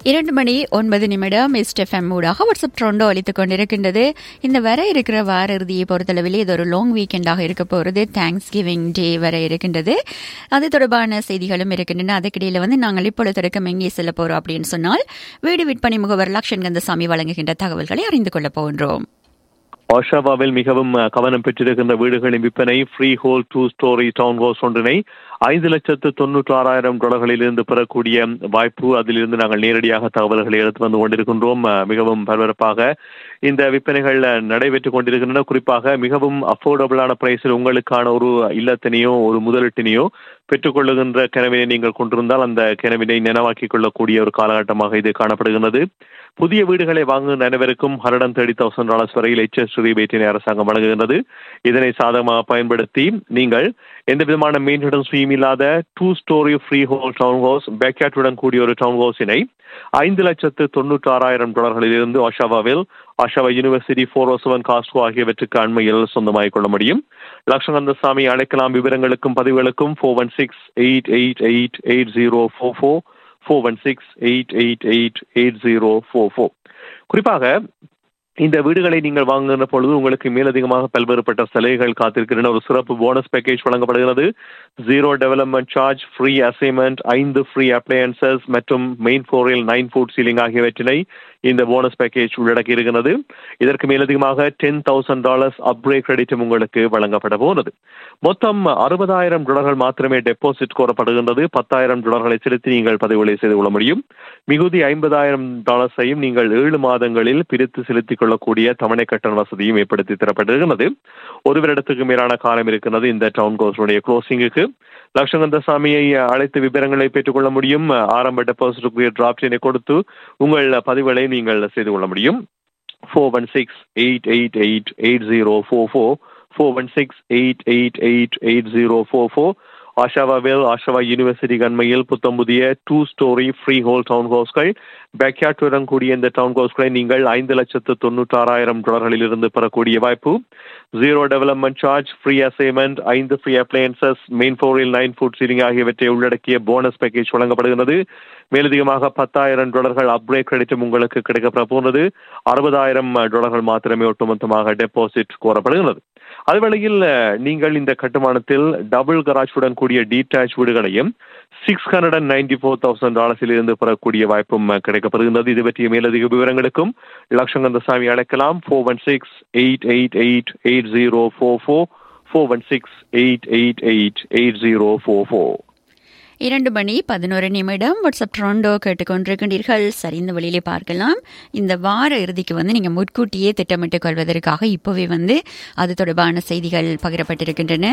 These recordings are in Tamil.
இரண்டு மணி ஒன்பது நிமிடம் எஸ்டெஃப்எம் ஊடாக வாட்ஸ்அப் ட்ரோண்டோ அளித்துக் கொண்டிருக்கின்றது இந்த வர இருக்கிற வார இறுதியை பொறுத்தளவில் இது ஒரு லாங் வீக்கெண்டாக இருக்க போகிறது தேங்க்ஸ் கிவிங் டே வர இருக்கின்றது அது தொடர்பான செய்திகளும் இருக்கின்றன அதுக்கிடையில் வந்து நாங்கள் இப்பொழுது இருக்கும் எங்கே செல்ல போறோம் அப்படின்னு சொன்னால் வீடு விற்பனை முகவர் லக்ஷன் கந்தசாமி வழங்குகின்ற தகவல்களை அறிந்து கொள்ளப் போகின்றோம் ஒஷாவாவில் மிகவும் அஹ், கவனம் பெற்றிருக்கின்ற வீடுகளின் விற்பனை freehold two storey townhouse ஒன்றினை ஐந்து லட்சத்து தொண்ணூற்றி ஆறாயிரம் டாலர்களிலிருந்து பெறக்கூடிய வாய்ப்பு அதிலிருந்து நாங்கள் நேரடியாக தகவல்களை எடுத்து வந்து கொண்டிருக்கின்றோம் அஹ், மிகவும் பரபரப்பாக இந்த விற்பனைகள் அஹ், நடைபெற்றுக் கொண்டிருக்கின்றன குறிப்பாக மிகவும் அஃபோர்டபுளான பிரைஸில் உங்களுக்கான ஒரு இல்லத்தினையோ ஒரு முதலீட்டினையோ பெற்றுக்கொள்ளுகின்ற கனவினை நீங்கள் கொண்டிருந்தால் அந்த கனவினை நினைவாக்கிக் கொள்ளக்கூடிய ஒரு காலகட்டமாக இது காணப்படுகிறது புதிய வீடுகளை வாங்குகின்ற அனைவருக்கும் ஹண்ட்ரட் தேர்ட்டி தௌசண்ட் டாலர்ஸ் வரையில் எச்எஸ் ரிபேட்டினை அரசாங்கம் வழங்குகின்றது இதனை சாதகமாக பயன்படுத்தி நீங்கள் எந்த விதமான மெயின்டெனன்ஸ் ஃபீம் இல்லாத two storey freehold townhouse பேக்யாட்டுடன் கூடிய ஒரு டவுன் ஹவுஸினை ஐந்து லட்சத்து தொண்ணூற்றி ஆறாயிரம் டாலர்களிலிருந்து ஒஷாவாவில் Oshawa university four O seven Costco ஆகியவற்றுக்கு அண்மையில் சொந்தமாகிக் கொள்ள முடியும் லட்சகந்தசாமி அழைக்கலாம் விவரங்களுக்கும் பதிவுகளுக்கும் four one six eight eight eight eight zero four four four one six eight eight eight eight zero four four குறிப்பாக இந்த வீடுகளை நீங்கள் வாங்குகின்ற பொழுது உங்களுக்கு மேலதிகமாக பல்வேறுபட்ட சலுகைகள் காத்திருக்கின்றன ஒரு சிறப்பு போனஸ் பேக்கேஜ் வழங்கப்படுகிறது zero development charge free assignment ஐந்து ஃப்ரீ அப்ளையன்சஸ் மற்றும் மெயின் ஃபோரில் நைன் ஃபுட் சீலிங் ஆகியவற்றினை இந்த போனஸ் பேக்கேஜ் உள்ளடக்கி இருக்கிறது இதற்கு மேலதிகமாக டென் தௌசண்ட் டாலர்ஸ் அப்ரே கிரெடிட்டும் உங்களுக்கு வழங்கப்பட போனது மொத்தம் அறுபதாயிரம் டாலர்கள் மாத்திரமே டெபாசிட் கோரப்படுகின்றது பத்தாயிரம் டாலர்களை செலுத்தி நீங்கள் பதிவுகளை செய்து கொள்ள முடியும் மிகுதி ஐம்பதாயிரம் டாலர்ஸையும் நீங்கள் ஏழு மாதங்களில் பிரித்து செலுத்திக் கொள்ளக்கூடிய தவணை கட்டண வசதியும் ஏற்படுத்தி தரப்பட்டிருக்கிறது ஒரு வருடத்துக்கு மேலான காலம் இருக்கிறது இந்த டவுன் கோஸ்டுடைய க்ளோசிங்குக்கு லட்சகந்தசாமியை அழைத்து விவரங்களை பெற்றுக்கொள்ள முடியும் ஆரம்ப டெபாசிட்டுக்குரிய டிராப்டினை கொடுத்து உங்கள் பதிவுகளை நீங்கள் செய்து கொள்ள முடியும் four one six eight eight eight eight zero four four four one six eight eight eight eight zero four four ஆஷாவாவில் ஆஷாவா யூனிவர்சிட்டி அண்மையில் புத்தம் புதிய டூ ஸ்டோரி ஃப்ரீ ஹோல் டவுன் ஹவுஸ்கள் பேக்யாட்டுடன் கூடிய இந்த டவுன் ஹவுஸ்களை நீங்கள் ஐந்து லட்சத்து தொண்ணூற்றாறாயிரம் டாலர்களில் இருந்து பெறக்கூடிய வாய்ப்பு zero development charge free assignment ஐந்து ஃப்ரீ அப்ளையன்சஸ் மெயின் ஃபோரில் நைன் ஃபுட் சீலிங் ஆகியவற்றை உள்ளடக்கிய போனஸ் பேக்கேஜ் வழங்கப்படுகிறது மேலதிகமாக பத்தாயிரம் டாலர்கள் அப்ரே கிரெடிட்டும் உங்களுக்கு கிடைக்கப்பட போனது அறுபதாயிரம் டாலர்கள் மாத்திரமே ஒட்டுமொத்தமாக டெபாசிட் கோரப்படுகிறது அதுவேளையில் நீங்கள் இந்த கட்டுமானத்தில் டபுள் கராஜுடன் கூடிய டீடாச் வீடுகளையும் six hundred and ninety four thousand டாலர்ஸில் இருந்து பெறக்கூடிய வாய்ப்பும் கிடைக்கப்படுகின்றது இது பற்றிய மேலதிக விவரங்களுக்கும் லட்சங்கந்தசாமி அழைக்கலாம் four one six eight eight eight eight zero four four four one six eight eight eight eight zero four four இரண்டு மணி பதினோரு நிமிடம் வாட்ஸ்அப் ட்ரோண்டோ கேட்டுக்கொண்டிருக்கின்றீர்கள் சரி இந்த வழியிலே பார்க்கலாம் இந்த வார இறுதிக்கு வந்து நீங்கள் முன்கூட்டியே திட்டமிட்டுக் கொள்வதற்காக இப்போவே வந்து அது தொடர்பான செய்திகள் பகிரப்பட்டிருக்கின்றன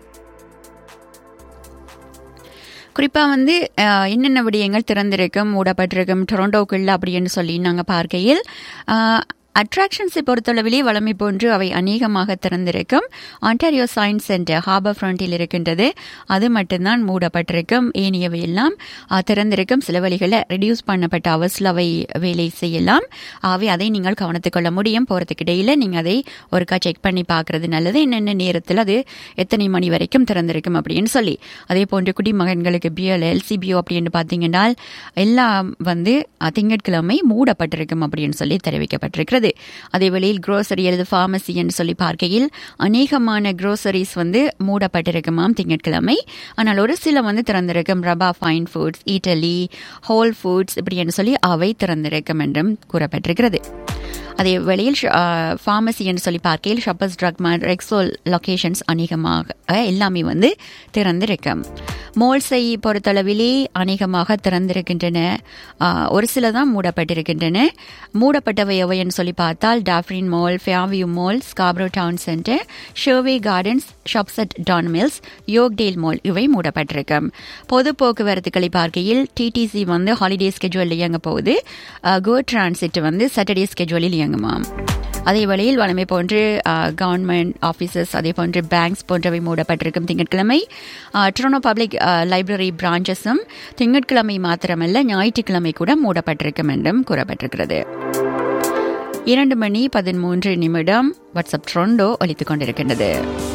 குறிப்பாக வந்து அஹ், என்னென்ன விடயங்கள் திறந்திருக்கும் மூடப்பட்டிருக்கும் டொரண்டோக்குள்ள அப்படின்னு சொல்லி நாங்கள் பார்க்கையில் அஹ், அட்ராக்ஷன்ஸை பொறுத்தளவிலே வளமை போன்று அவை அநேகமாக திறந்திருக்கும் ஆன்டாரியோ சயின்ஸ் சென்டர் ஹார்பர் ஃப்ரண்டில் இருக்கின்றது அது மட்டும்தான் மூடப்பட்டிருக்கும் ஏனியவை எல்லாம் அஹ், திறந்திருக்கும் சில வழிகளில் ரெடியூஸ் பண்ணப்பட்ட அவர்ஸில் அவை வேலை செய்யலாம் ஆகவே அதை நீங்கள் கவனித்துக் கொள்ள முடியும் போகிறதுக்கு இடையில் நீங்கள் அதை ஒருக்கா செக் பண்ணி பார்க்கறது நல்லது என்னென்ன நேரத்தில் அது எத்தனை மணி வரைக்கும் திறந்திருக்கும் அப்படின்னு சொல்லி அதே போன்று குடிமகன்களுக்கு பிஎல் எல்சிபிஓ அப்படின்னு பார்த்தீங்கன்னா எல்லாம் வந்து அஹ், திங்கட்கிழமை மூடப்பட்டிருக்கும் அப்படின்னு சொல்லி தெரிவிக்கப்பட்டிருக்கிறது அதே வேளையில் grocery அல்லது ஃபார்மசி என்று சொல்லி பார்க்கையில் அநேகமான க்ரோசரிஸ் வந்து மூடப்பட்டிருக்குமாம் திங்கட்கிழமை ஆனால் ஒரு சில வந்து திறந்திருக்கும் Rabba Fine Foods Eataly Whole Foods இப்படி என்று சொல்லி அவை திறந்திருக்கும் என்றும் கூறப்பட்டிருக்கிறது அதே வேளையில் ஃபார்மசி என்று சொல்லி பார்க்கையில் ஷப்பர்ஸ் ட்ரக் மார்ட் ரெக்ஸோல் லொகேஷன்ஸ் அநேகமாக அஹ், எல்லாமே வந்து திறந்திருக்கும் மோல்ஸை பொறுத்தளவிலே அநேகமாக திறந்திருக்கின்றன அஹ், ஒரு சில தான் மூடப்பட்டிருக்கின்றன மூடப்பட்டவை எவைன்னு சொல்லி பார்த்தால் Dufferin Mall Fairview Mall Scarborough Town Centre Sherway Gardens Shops at Don Mills Yorkdale Mall இவை மூடப்பட்டிருக்கும் பொது போக்குவரத்துக்களை பார்க்கையில் டிடிசி வந்து ஹாலிடே ஸ்கெட்யூலில் இயங்க போகுது கோ டிரான்சிட் வந்து சாட்டர்டே ஸ்கெட்யூலில் இயங்குமாம் அதே வேளையில் வளமை போன்று கவர்மெண்ட் ஆஃபீஸஸ் அதே போன்று பேங்க்ஸ் போன்றவை மூடப்பட்டிருக்கும் திங்கட்கிழமை ட்ரோனோ பப்ளிக் லைப்ரரி பிரான்ச்சஸும் திங்கட்கிழமை மாத்திரமல்ல ஞாயிற்றுக்கிழமை கூட மூடப்பட்டிருக்கும் என்றும் கூறப்பட்டிருக்கிறது இரண்டு மணி பதிமூன்று நிமிடம் வாட்ஸ்அப் ட்ரோண்டோ ஒலித்துக் கொண்டிருக்கின்றது